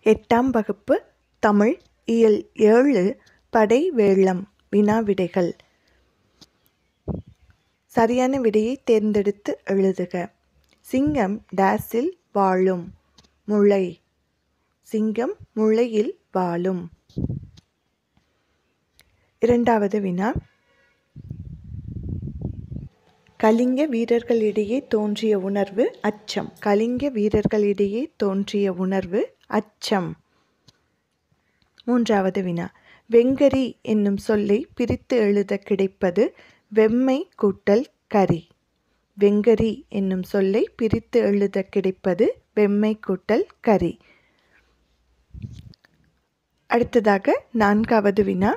எட்டாம் வகுப்பு தமிழ் இயல் ஏழு படை வேளம் வினாவிடைகள் சரியான விடையை தேர்ந்தெடுத்து எழுதுக சிங்கம் டேஸில் வாழும் முளை சிங்கம் முளையில் வாழும் இரண்டாவது வினா கலிங்க வீரர்களிடையே தோன்றிய உணர்வு அச்சம் கலிங்க வீரர்களிடையே தோன்றிய உணர்வு அச்சம் மூன்றாவது வினா வெங்கரி என்னும் சொல்லை பிரித்து எழுத கிடைப்பது வெம்மை கூட்டல் கரி வெங்கரி என்னும் சொல்லை பிரித்து எழுத கிடைப்பது வெம்மை கூட்டல் கரி அடுத்ததாக நான்காவது வினா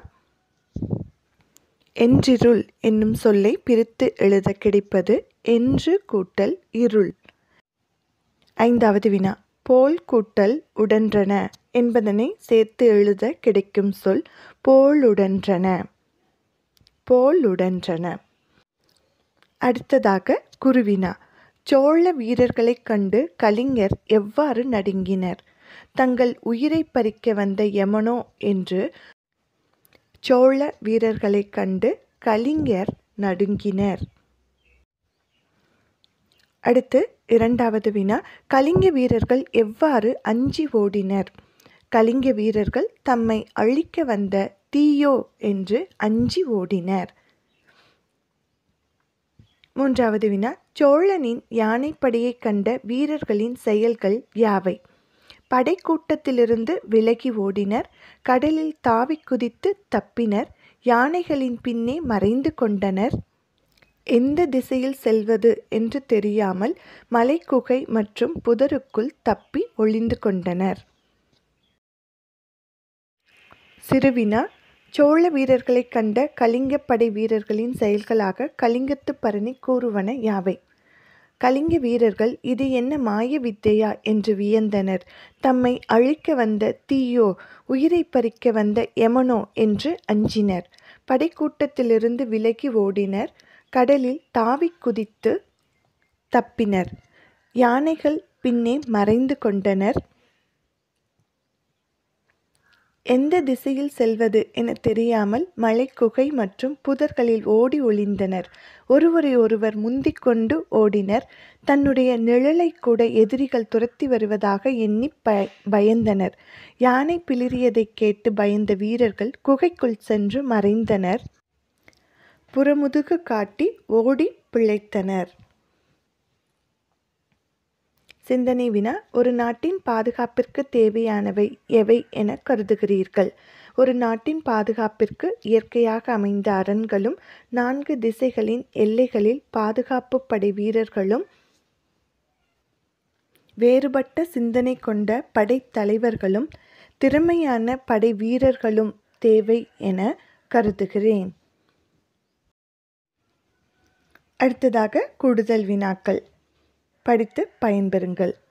என்றிருள் என்னும் சொல்லை பிரித்து எழுத கிடைப்பது என்று கூட்டல் இருள் ஐந்தாவது வினா போல் கூட்டல் உடன்றன என்பதனை சேர்த்து எழுத கிடைக்கும் சொல் போலுடன்றன போலுடன்றன அடுத்ததாக குருவினா சோழ வீரர்களைக் கண்டு கலிங்கர் எவ்வாறு நடுங்கினர் தங்கள் உயிரை பறிக்க வந்த யமனோ என்று சோழ வீரர்களைக் கண்டு கலிங்கர் நடுங்கினர் அடுத்து இரண்டாவது வினா கலிங்க வீரர்கள் எவ்வாறு அஞ்சி ஓடினர் கலிங்க வீரர்கள் தம்மை அழிக்க வந்த தீயோ என்று அஞ்சி ஓடினர் மூன்றாவது வினா சோழனின் யானைப்படையைக் கண்ட வீரர்களின் செயல்கள் யாவை படைக்கூட்டத்திலிருந்து விலகி ஓடினர் கடலில் தாவி குதித்து தப்பினர் யானைகளின் பின்னே மறைந்து கொண்டனர் எந்த திசையில் செல்வது என்று தெரியாமல் மலைக்குகை மற்றும் புதருக்குள் தப்பி ஒளிந்து கொண்டனர் சிறுவினா சோழ வீரர்களைக் கண்ட கலிங்கப்படை வீரர்களின் செயல்களாக கலிங்கத்து பரணி கூறுவன யாவை கலிங்க வீரர்கள் இது என்ன மாய வித்தையா என்று வியந்தனர் தம்மை அழிக்க வந்த தீயோ உயிரை பறிக்க வந்த யமனோ என்று அஞ்சினர் படைக்கூட்டத்திலிருந்து விலகி ஓடினர் கடலில் தாவி குதித்து தப்பினர் யானைகள் பின்னே மறைந்து கொண்டனர் எந்த திசையில் செல்வது என தெரியாமல் மலைக்குகை மற்றும் புதர்களில் ஓடி ஒளிந்தனர் ஒருவரை ஒருவர் முந்திக் கொண்டு ஓடினர் தன்னுடைய நிழலை கூட எதிரிகள் துரத்தி வருவதாக எண்ணி ப பயந்தனர் யானை பிளிரியதைக் கேட்டு பயந்த வீரர்கள் குகைக்குள் சென்று மறைந்தனர் புறமுதுகு காட்டி ஓடி பிழைத்தனர் சிந்தனை வினா ஒரு நாட்டின் பாதுகாப்பிற்கு தேவையானவை எவை என கருதுகிறீர்கள் ஒரு நாட்டின் பாதுகாப்பிற்கு இயற்கையாக அமைந்த அரண்களும் நான்கு திசைகளின் எல்லைகளில் பாதுகாப்பு படை வீரர்களும் வேறுபட்ட சிந்தனை கொண்ட படைத்தலைவர்களும் திறமையான படை வீரர்களும் தேவை என கருதுகிறேன் அடுத்ததாக கூடுதல் வினாக்கள் படித்து பயன்பெறுங்கள்